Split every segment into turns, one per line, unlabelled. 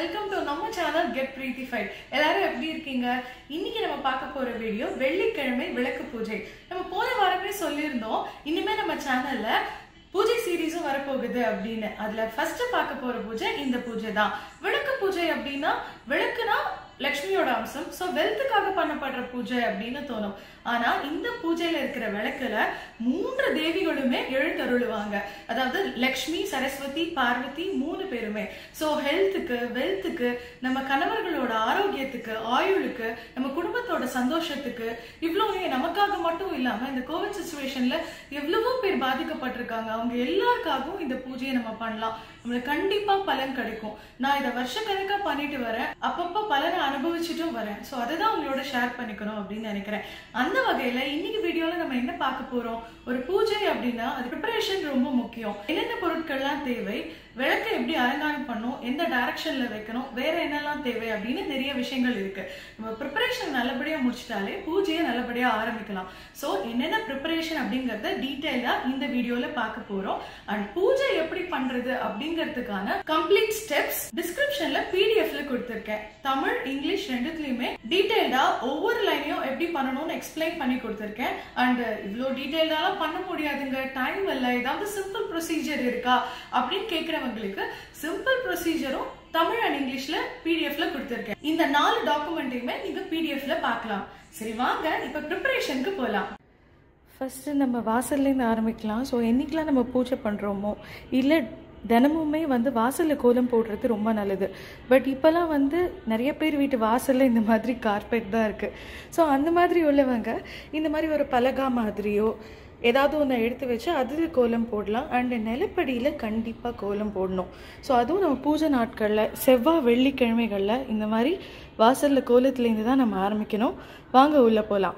welcome to நம்ம channel get beautified எல்லாரும் எப்படி இருக்கீங்க இன்னைக்கு நம்ம பார்க்க போற வீடியோ வெள்ளிக்கிழமை விளக்கு பூஜை நம்ம போன வாரமே சொல்லியிருந்தோம் இனிமே நம்ம சேனல்ல பூஜை சீரீஸும் வரப்போகுது அப்படின்னு அதுல ஃபர்ஸ்ட் பார்க்க போற பூஜை இந்த பூஜை தான் விளக்கு பூஜை அப்படின்னா விளக்குனா லக்ஷ்மியோட அம்சம் ஸோ வெல்த்துக்காக பண்ணப்படுற பூஜை அப்படின்னு தோணும் ஆனா இந்த பூஜையில இருக்கிற விளக்குல மூன்று தேவிகளுமே எழுந்தருளுவாங்க அதாவது லக்ஷ்மி சரஸ்வதி பார்வதி மூணு பேருமே ஸோ ஹெல்த்துக்கு வெல்த்துக்கு நம்ம கணவர்களோட ஆரோக்கியத்துக்கு ஆயுளுக்கு நம்ம குடும்பத்தோட சந்தோஷத்துக்கு இவ்வளோ நமக்காக மட்டும் இல்லாம இந்த கோவிட் சுச்சுவேஷன்ல எவ்வளவோ பேர் பாதிக்கப்பட்டிருக்காங்க அவங்க எல்லாருக்காகவும் இந்த பூஜையை நம்ம பண்ணலாம் நம்மளுக்கு கண்டிப்பா பலன் கிடைக்கும் நான் இதை வருஷக்கணக்கா பண்ணிட்டு வரேன் அப்பப்ப பலனை அனுபவிச்சுட்டும் வரேன் ஸோ அதை தான் உங்களோட ஷேர் பண்ணிக்கணும் அப்படின்னு நினைக்கிறேன் அந்த வகையில இன்னைக்கு வீடியோல நம்ம என்ன பார்க்க போறோம் ஒரு பூஜை அப்படின்னா அது ப்ரிப்பரேஷன் ரொம்ப முக்கியம் என்னென்ன பொருட்கள்லாம் தேவை விளக்கை எப்படி அலங்காரம் பண்ணும் எந்த டைரக்ஷன்ல வைக்கணும் வேற என்னெல்லாம் தேவை அப்படின்னு நிறைய விஷயங்கள் இருக்கு நம்ம ப்ரிப்பரேஷன் நல்லபடியா முடிச்சிட்டாலே பூஜையை நல்லபடியா ஆரம்பிக்கலாம் ஸோ என்னென்ன ப்ரிப்பரேஷன் அப்படிங்கறத டீட்டெயிலா இந்த வீடியோல பார்க்க போறோம் அண்ட் பூஜை எப்படி பண்றது அப்படிங்கிறதுக்கான கம்ப்ளீட் ஸ்டெப்ஸ் டிஸ்கிரிப்ஷன்ல பிடிஎஃப்ல கொடுத்துருக்கேன் தமிழ் இங்கிலீஷ் ரெண்டுத்துலயுமே டீடைல்டா ஒவ்வொரு லைனையும் எப்படி பண்ணணும்னு எக்ஸ்பிளைன் பண்ணி கொடுத்துருக்கேன் அண்ட் இவ்வளோ டீடைல்டாலாம் பண்ண முடியாதுங்க டைம் இல்லை ஏதாவது சிம்பிள் ப்ரொசீஜர் இருக்கா அப்படின்னு கேட்குறவங்களுக்கு சிம்பிள் ப்ரொசீஜரும் தமிழ் அண்ட் இங்கிலீஷ்ல பிடிஎஃப்ல கொடுத்துருக்கேன் இந்த நாலு டாக்குமெண்ட்டையுமே நீங்க பிடிஎஃப்ல பார்க்கலாம் சரி வாங்க இப்ப ப்ரிப்பரேஷனுக்கு போகலாம்
ஃபஸ்ட்டு நம்ம வாசல்லேருந்து ஆரம்பிக்கலாம் ஸோ என்றைக்கெலாம் நம்ம பூஜை பண்ணுறோமோ இல்லை தினமுமே வந்து வாசலில் கோலம் போடுறது ரொம்ப நல்லது பட் இப்போல்லாம் வந்து நிறைய பேர் வீட்டு வாசலில் இந்த மாதிரி கார்பெட் தான் இருக்குது ஸோ அந்த மாதிரி உள்ளவங்க இந்த மாதிரி ஒரு பலகா மாதிரியோ ஏதாவது ஒன்று எடுத்து வச்சு அதில் கோலம் போடலாம் அண்டு நிலப்படியில் கண்டிப்பாக கோலம் போடணும் ஸோ அதுவும் நம்ம பூஜை நாட்களில் செவ்வாய் வெள்ளிக்கிழமைகளில் இந்த மாதிரி வாசலில் கோலத்துலேருந்து தான் நம்ம ஆரம்பிக்கணும் வாங்க உள்ளே போகலாம்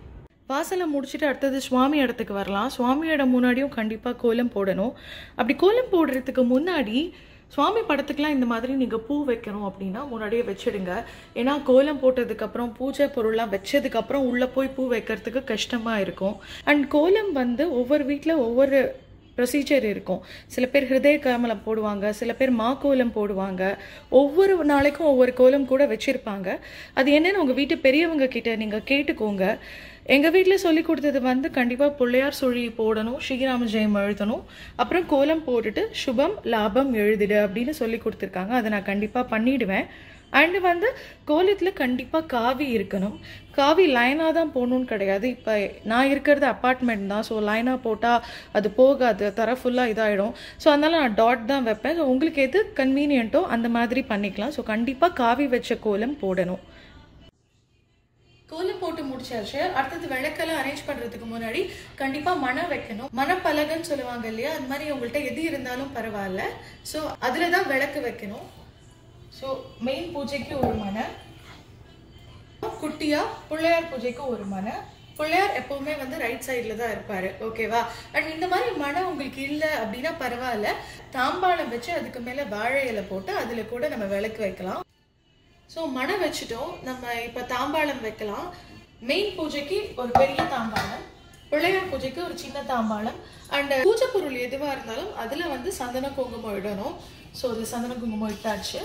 வாசலை முடிச்சுட்டு அடுத்தது சுவாமி இடத்துக்கு வரலாம் சுவாமி இடம் முன்னாடியும் கண்டிப்பாக கோலம் போடணும் அப்படி கோலம் போடுறதுக்கு முன்னாடி சுவாமி படத்துக்குலாம் இந்த மாதிரி நீங்கள் பூ வைக்கணும் அப்படின்னா முன்னாடியே வச்சிடுங்க ஏன்னா கோலம் போட்டதுக்கப்புறம் பூஜை பொருள்லாம் வச்சதுக்கப்புறம் உள்ளே போய் பூ வைக்கிறதுக்கு கஷ்டமாக இருக்கும் அண்ட் கோலம் வந்து ஒவ்வொரு வீட்டில் ஒவ்வொரு ப்ரொசீஜர் இருக்கும் சில பேர் ஹிருதய கமலம் போடுவாங்க சில பேர் மா கோலம் போடுவாங்க ஒவ்வொரு நாளைக்கும் ஒவ்வொரு கோலம் கூட வச்சுருப்பாங்க அது என்னென்னு உங்கள் வீட்டு பெரியவங்க கிட்ட நீங்கள் கேட்டுக்கோங்க எங்கள் வீட்டில் சொல்லி கொடுத்தது வந்து கண்டிப்பாக பிள்ளையார் சுழி போடணும் ஸ்ரீராம ஜெயம் எழுதணும் அப்புறம் கோலம் போட்டுட்டு சுபம் லாபம் எழுதிடு அப்படின்னு சொல்லி கொடுத்துருக்காங்க அதை நான் கண்டிப்பாக பண்ணிடுவேன் அண்டு வந்து கோலத்தில் கண்டிப்பாக காவி இருக்கணும் காவி லைனாக தான் போகணுன்னு கிடையாது இப்போ நான் இருக்கிறது அப்பார்ட்மெண்ட் தான் ஸோ லைனாக போட்டால் அது போகாது தர ஃபுல்லாக இதாகிடும் ஸோ அதனால் நான் டாட் தான் வைப்பேன் ஸோ உங்களுக்கு எது கன்வீனியன்ட்டோ அந்த மாதிரி பண்ணிக்கலாம் ஸோ கண்டிப்பாக காவி வச்ச கோலம் போடணும்
கோலம் போட்டு முடிச்சாச்சு அடுத்தது விளக்கெல்லாம் அரேஞ்ச் பண்றதுக்கு முன்னாடி கண்டிப்பா மண வைக்கணும் மணப்பலகன்னு சொல்லுவாங்க இல்லையா அது மாதிரி உங்கள்கிட்ட எது இருந்தாலும் பரவாயில்ல ஸோ அதுல தான் விளக்கு வைக்கணும் ஸோ மெயின் பூஜைக்கு ஒரு மனை குட்டியா பிள்ளையார் பூஜைக்கு ஒரு மனை பிள்ளையார் எப்பவுமே வந்து ரைட் சைடில் தான் இருப்பாரு ஓகேவா அண்ட் இந்த மாதிரி மனை உங்களுக்கு இல்லை அப்படின்னா பரவாயில்ல தாம்பாளம் வச்சு அதுக்கு மேலே வாழை இலை போட்டு அதில் கூட நம்ம விளக்கு வைக்கலாம் ஸோ மணை வச்சுட்டோம் நம்ம இப்போ தாம்பாளம் வைக்கலாம் மெயின் பூஜைக்கு ஒரு பெரிய தாம்பாளம் பிள்ளையார் பூஜைக்கு ஒரு சின்ன தாம்பாளம் அண்ட் பூஜை பொருள் எதுவாக இருந்தாலும் அதில் வந்து சந்தன குங்குமம் இடணும் ஸோ அது சந்தன குங்குமம் இட்டாச்சு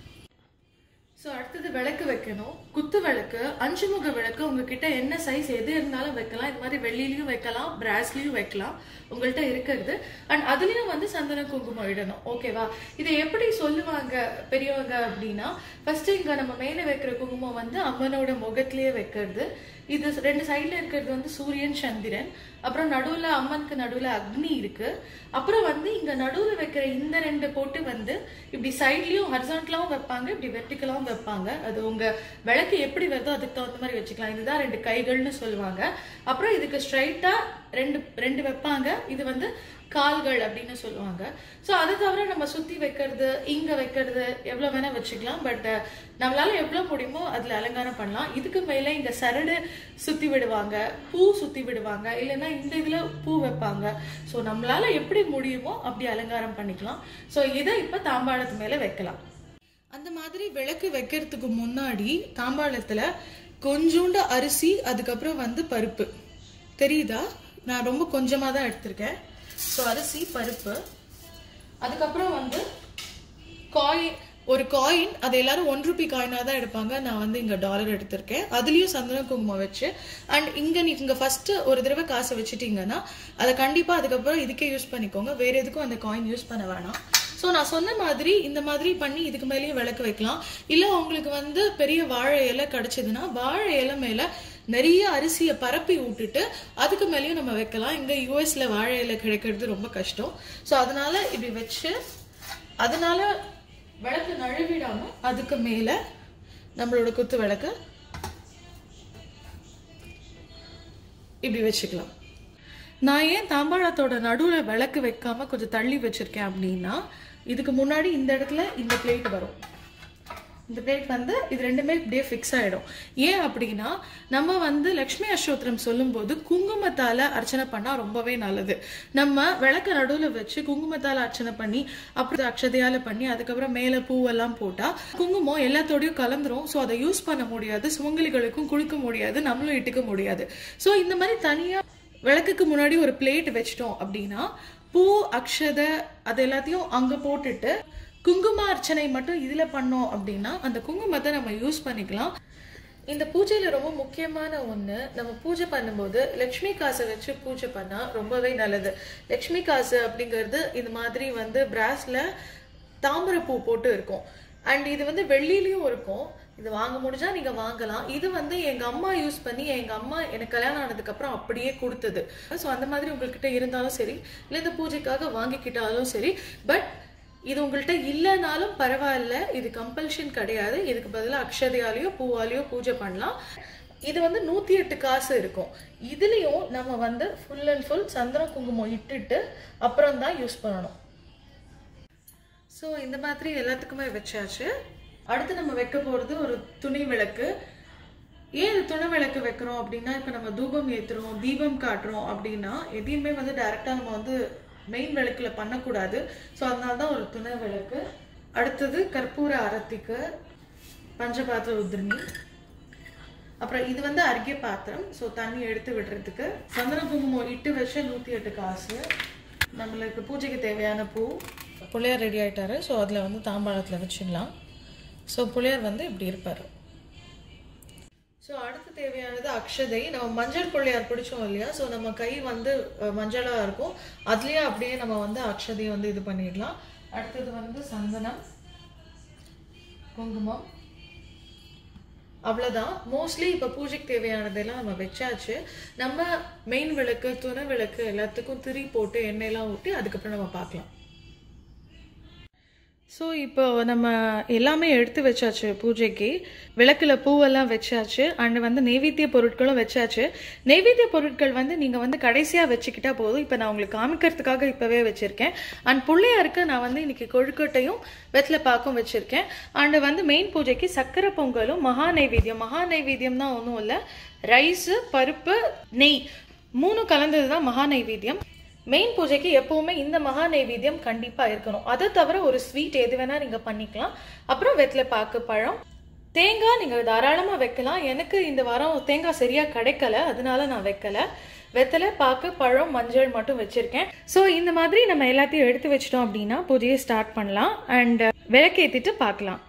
ஸோ அடுத்தது விளக்கு வைக்கணும் குத்து விளக்கு அஞ்சு முக விளக்கு உங்ககிட்ட என்ன சைஸ் எது இருந்தாலும் வைக்கலாம் இது மாதிரி வெள்ளிலையும் வைக்கலாம் பிராஸ்லையும் வைக்கலாம் உங்கள்கிட்ட இருக்கிறது அண்ட் அதுலேயும் வந்து சந்தன குங்குமம் இடணும் ஓகேவா இதை எப்படி சொல்லுவாங்க பெரியவங்க அப்படின்னா ஃபர்ஸ்ட் இங்கே நம்ம மேலே வைக்கிற குங்குமம் வந்து அம்மனோட முகத்திலேயே வைக்கிறது இது ரெண்டு சைடில் இருக்கிறது வந்து சூரியன் சந்திரன் அப்புறம் நடுவில் அம்மனுக்கு நடுவில் அக்னி இருக்கு அப்புறம் வந்து இங்கே நடுவில் வைக்கிற இந்த ரெண்டு போட்டு வந்து இப்படி சைட்லேயும் ஹரிசான்டலாவும் வைப்பாங்க இப்படி வெர்டிக்கலாவும் வைப்பாங்க அது உங்கள் விளக்கு எப்படி வருதோ அதுக்கு தகுந்த மாதிரி வச்சுக்கலாம் இதுதான் ரெண்டு கைகள்னு சொல்லுவாங்க அப்புறம் இதுக்கு ஸ்ட்ரைட்டாக ரெண்டு ரெண்டு வைப்பாங்க இது வந்து கால்கள் அப்படின்னு சொல்லுவாங்க ஸோ அதை தவிர நம்ம சுற்றி வைக்கிறது இங்கே வைக்கிறது எவ்வளோ வேணால் வச்சுக்கலாம் பட் நம்மளால எவ்வளோ முடியுமோ அதில் அலங்காரம் பண்ணலாம் இதுக்கு மேலே இங்கே சரடு சுற்றி விடுவாங்க பூ சுற்றி விடுவாங்க இல்லைன்னா இந்த இதில் பூ வைப்பாங்க ஸோ நம்மளால எப்படி முடியுமோ அப்படி அலங்காரம் பண்ணிக்கலாம் ஸோ இதை இப்போ தாம்பாளத்து மேலே வைக்கலாம் அந்த மாதிரி விளக்கு வைக்கிறதுக்கு முன்னாடி தாம்பாளத்தில் கொஞ்சோண்டு அரிசி அதுக்கப்புறம் வந்து பருப்பு தெரியுதா நான் ரொம்ப கொஞ்சமாக தான் எடுத்திருக்கேன் ஸோ அரிசி பருப்பு அதுக்கப்புறம் வந்து காய் ஒரு காயின் அது எல்லாரும் ஒன் ருபி காயினாக தான் எடுப்பாங்க நான் வந்து இங்கே டாலர் எடுத்திருக்கேன் அதுலேயும் சந்தன குங்குமம் வச்சு அண்ட் இங்கே நீங்க ஃபர்ஸ்ட் ஒரு தடவை காசை வச்சுட்டீங்கன்னா அதை கண்டிப்பாக அதுக்கப்புறம் இதுக்கே யூஸ் பண்ணிக்கோங்க வேற எதுக்கும் அந்த காயின் யூஸ் பண்ண வேணாம் ஸோ நான் சொன்ன மாதிரி இந்த மாதிரி பண்ணி இதுக்கு மேலேயும் விளக்கு வைக்கலாம் இல்லை உங்களுக்கு வந்து பெரிய வாழை இலை கிடைச்சதுன்னா வாழை இலை மேலே நிறைய அரிசியை பரப்பி விட்டுட்டு அதுக்கு மேலேயும் நம்ம வைக்கலாம் இங்கே யூஎஸ்ல வாழை இலை கிடைக்கிறது ரொம்ப கஷ்டம் ஸோ அதனால இப்படி வச்சு அதனால விளக்கு நழுவிடாம அதுக்கு மேல நம்மளோட குத்து விளக்கு இப்படி வச்சுக்கலாம் நான் ஏன் தாம்பாளத்தோட நடுவில் விளக்கு வைக்காம கொஞ்சம் தள்ளி வச்சிருக்கேன் அப்படின்னா இதுக்கு முன்னாடி இந்த இடத்துல இந்த பிளேட் வரும் இந்த பிளேட் வந்து இது ரெண்டுமே இப்படியே ஃபிக்ஸ் ஆயிடும் ஏன் அப்படின்னா நம்ம வந்து லக்ஷ்மி அஷ்டோத்திரம் சொல்லும்போது குங்குமத்தால அர்ச்சனை பண்ணா ரொம்பவே நல்லது நம்ம விளக்க நடுவில் வச்சு குங்குமத்தால அர்ச்சனை பண்ணி அப்புறம் அக்ஷதையால பண்ணி அதுக்கப்புறம் மேல பூவெல்லாம் போட்டா குங்குமம் எல்லாத்தோடையும் கலந்துரும் ஸோ அதை யூஸ் பண்ண முடியாது சுமங்கலிகளுக்கும் குளிக்க முடியாது நம்மளும் இட்டுக்க முடியாது ஸோ இந்த மாதிரி தனியா விளக்குக்கு முன்னாடி ஒரு பிளேட் வச்சிட்டோம் அப்படின்னா பூ அக்ஷத அது எல்லாத்தையும் அங்க போட்டுட்டு குங்கும அர்ச்சனை மட்டும் இதுல பண்ணோம் அப்படின்னா அந்த குங்குமத்தை நம்ம யூஸ் பண்ணிக்கலாம் இந்த பூஜையில ரொம்ப முக்கியமான ஒண்ணு நம்ம பூஜை பண்ணும்போது லக்ஷ்மி காசை வச்சு பூஜை பண்ணா ரொம்பவே நல்லது லக்ஷ்மி காசு அப்படிங்கிறது இந்த மாதிரி வந்து பிராஸ்ல தாமரை பூ போட்டு இருக்கும் அண்ட் இது வந்து வெள்ளிலையும் இருக்கும் இது வாங்க முடிஞ்சா நீங்க வாங்கலாம் இது வந்து எங்க அம்மா யூஸ் பண்ணி எங்க அம்மா எனக்கு கல்யாணம் ஆனதுக்கு அப்புறம் அப்படியே கொடுத்தது ஸோ அந்த மாதிரி உங்ககிட்ட இருந்தாலும் சரி இல்லை இந்த பூஜைக்காக வாங்கிக்கிட்டாலும் சரி பட் இது உங்கள்கிட்ட இல்லைனாலும் பரவாயில்ல இது கம்பல்ஷன் கிடையாது இதுக்கு பதிலாக அக்ஷதையாலேயோ பூவாலேயோ பூஜை பண்ணலாம் இது வந்து நூத்தி எட்டு காசு இருக்கும் இதுலயும் நம்ம வந்து ஃபுல் அண்ட் ஃபுல் சந்திர குங்குமம் இட்டுட்டு அப்புறம் தான் யூஸ் பண்ணணும் ஸோ இந்த மாதிரி எல்லாத்துக்குமே வச்சாச்சு அடுத்து நம்ம வைக்க போகிறது ஒரு துணி விளக்கு ஏன் இது துணை விளக்கு வைக்கிறோம் அப்படின்னா இப்போ நம்ம தூபம் ஏற்றுறோம் தீபம் காட்டுறோம் அப்படின்னா எதையுமே வந்து டைரெக்டாக நம்ம வந்து மெயின் விளக்குல பண்ணக்கூடாது ஸோ அதனால தான் ஒரு துணை விளக்கு அடுத்தது கற்பூர அரத்திக்கு பஞ்சபாத்திர உதிரணி அப்புறம் இது வந்து அர்க்கிய பாத்திரம் ஸோ தண்ணி எடுத்து விடுறதுக்கு சந்தன குங்குமம் இட்டு வச்ச நூற்றி எட்டு காசு நம்மளுக்கு பூஜைக்கு தேவையான பூ புள்ளையார் ரெடி ஆயிட்டாரு ஸோ அதில் வந்து தாம்பாளத்தில் வச்சிடலாம் ஸோ புள்ளையார் வந்து இப்படி இருப்பார் ஸோ அடுத்து தேவையானது அக்ஷதை நம்ம மஞ்சள் பிள்ளையார் பிடிச்சோம் இல்லையா ஸோ நம்ம கை வந்து அஹ், மஞ்சளா இருக்கும் அதுலயே அப்படியே நம்ம வந்து அக்ஷதையை வந்து இது பண்ணிடலாம் அடுத்தது வந்து சந்தனம் குங்குமம் அவ்வளோதான் மோஸ்ட்லி இப்போ பூஜைக்கு தேவையானதெல்லாம் நம்ம வச்சாச்சு நம்ம மெயின் விளக்கு துணை விளக்கு எல்லாத்துக்கும் திரி போட்டு எண்ணெயெல்லாம் ஊட்டி அதுக்கப்புறம் நம்ம பார்க்கலாம் ஸோ இப்போ நம்ம எல்லாமே எடுத்து வச்சாச்சு பூஜைக்கு விளக்குல பூவெல்லாம் வச்சாச்சு அண்ட் வந்து நெய்வேத்திய பொருட்களும் வச்சாச்சு நெய்வேத்திய பொருட்கள் வந்து நீங்கள் வந்து கடைசியாக வச்சுக்கிட்டா போதும் இப்போ நான் உங்களுக்கு காமிக்கிறதுக்காக இப்போவே வச்சுருக்கேன் அண்ட் பிள்ளையாருக்கு நான் வந்து இன்னைக்கு கொழுக்கட்டையும் வெத்தலை பாக்கும் வச்சுருக்கேன் அண்ட் வந்து மெயின் பூஜைக்கு சக்கரை பொங்கலும் மகா நைவேத்தியம் மகா நைவேத்தியம் தான் ஒன்றும் இல்லை ரைஸு பருப்பு நெய் மூணு கலந்தது தான் மகா நைவேத்தியம் மெயின் பூஜைக்கு எப்பவுமே இந்த மகா நைவேத்தியம் கண்டிப்பா இருக்கணும் அதை தவிர ஒரு ஸ்வீட் எது வேணா நீங்க பண்ணிக்கலாம் அப்புறம் வெத்தலை பாக்கு பழம் தேங்காய் நீங்க தாராளமா வைக்கலாம் எனக்கு இந்த வாரம் தேங்காய் சரியா கிடைக்கல அதனால நான் வைக்கல வெத்தலை பாக்கு பழம் மஞ்சள் மட்டும் வச்சிருக்கேன் ஸோ இந்த மாதிரி நம்ம எல்லாத்தையும் எடுத்து வச்சிட்டோம் அப்படின்னா பூஜையை ஸ்டார்ட் பண்ணலாம் அண்ட் விளக்கேத்திட்டு பார்க்கலாம்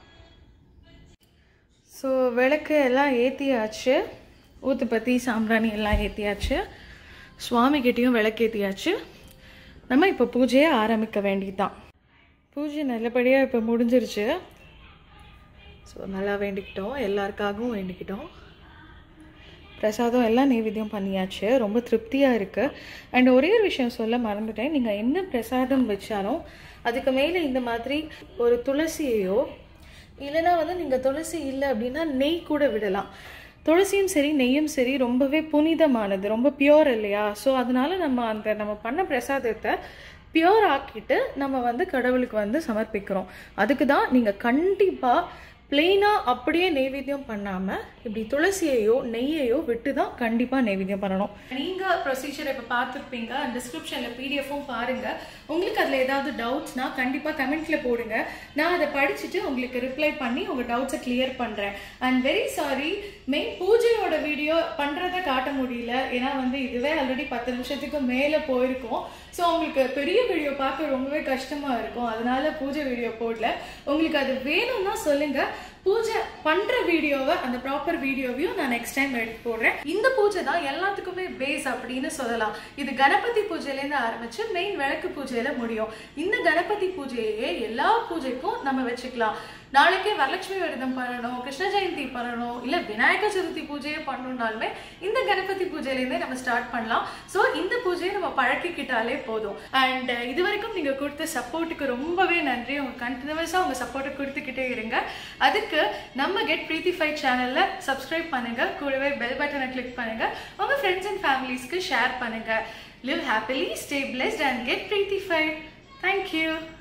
ஸோ விளக்கு எல்லாம் ஏற்றியாச்சு ஊத்துப்பத்தி சாம்பிராணி எல்லாம் ஏற்றியாச்சு சுவாமிகிட்டேயும் விளக்கேற்றியாச்சு நம்ம இப்போ பூஜையை ஆரம்பிக்க வேண்டியதுதான் பூஜை நல்லபடியாக இப்போ முடிஞ்சிருச்சு ஸோ நல்லா வேண்டிக்கிட்டோம் எல்லாருக்காகவும் வேண்டிக்கிட்டோம் பிரசாதம் எல்லாம் நைவேத்தியம் பண்ணியாச்சு ரொம்ப திருப்தியாக இருக்குது அண்ட் ஒரே ஒரு விஷயம் சொல்ல மறந்துட்டேன் நீங்கள் என்ன பிரசாதம் வச்சாலும் அதுக்கு மேலே இந்த மாதிரி ஒரு துளசியையோ இல்லைன்னா வந்து நீங்கள் துளசி இல்லை அப்படின்னா நெய் கூட விடலாம் துளசியும் சரி நெய்யும் சரி ரொம்பவே புனிதமானது ரொம்ப பியோர் இல்லையா ஸோ அதனால நம்ம அந்த நம்ம பண்ண பிரசாதத்தை பியோர் ஆக்கிட்டு நம்ம வந்து கடவுளுக்கு வந்து சமர்ப்பிக்கிறோம் அதுக்கு தான் நீங்கள் கண்டிப்பாக
பிளெயினாக அப்படியே நெய்வேத்தியம் பண்ணாமல் இப்படி துளசியையோ நெய்யையோ விட்டு தான் கண்டிப்பாக நெய்வேத்தியம் பண்ணணும்
நீங்க ப்ரொசீஜர் இப்போ பார்த்துருப்பீங்க டிஸ்கிரிப்ஷனில் பிடிஎஃப்பும் பாருங்க உங்களுக்கு அதில் ஏதாவது டவுட்ஸ்னா கண்டிப்பாக கமெண்ட்ல போடுங்க நான் அதை படிச்சுட்டு உங்களுக்கு ரிப்ளை பண்ணி உங்க டவுட்ஸை கிளியர் பண்றேன் அண்ட் வெரி சாரி மெயின் பூஜையோட வீடியோ பண்றதை காட்ட முடியல ஏன்னா வந்து இதுவே ஆல்ரெடி பத்து நிமிஷத்துக்கு மேலே போயிருக்கோம் ஸோ உங்களுக்கு பெரிய வீடியோ பார்க்க ரொம்பவே கஷ்டமா இருக்கும் அதனால பூஜை வீடியோ போடல உங்களுக்கு அது வேணும்னா சொல்லுங்க பூஜை பண்ற வீடியோவை அந்த ப்ராப்பர் வீடியோவையும் நான் நெக்ஸ்ட் டைம் எடுத்து போடுறேன் இந்த பூஜை தான் எல்லாத்துக்குமே பேஸ் அப்படின்னு சொல்லலாம் இது கணபதி பூஜையிலேருந்து ஆரம்பிச்சு மெயின் விளக்கு பூஜையில முடியும் இந்த கணபதி பூஜையே எல்லா பூஜைக்கும் நம்ம வச்சுக்கலாம் நாளைக்கே வரலட்சுமி விரதம் பண்ணணும் கிருஷ்ண ஜெயந்தி பண்ணணும் இல்ல விநாயக சதுர்த்தி பூஜையே பண்ணணும்னாலுமே இந்த கணபதி பூஜையிலேருந்தே நம்ம ஸ்டார்ட் பண்ணலாம் ஸோ இந்த பூஜையை நம்ம பழக்கிக்கிட்டாலே போதும் அண்ட் இது வரைக்கும் நீங்க கொடுத்த சப்போர்ட்டுக்கு ரொம்பவே நன்றி உங்க கண்டினியூஸா உங்க சப்போர்ட்டை கொடுத்துக்கிட்டே இருங்க அதுக்கு நம்ம கெட் பிரீத்திஃபைட் சேனல்ல சப்ஸ்கிரைப் பண்ணுங்க கூடவே பெல் பட்டனை கிளிக் பண்ணுங்க உங்க ஃப்ரெண்ட்ஸ் அண்ட் ஃபேமிலிஸ்க்கு ஷேர் பண்ணுங்க live happily stay blessed and get beautified thank you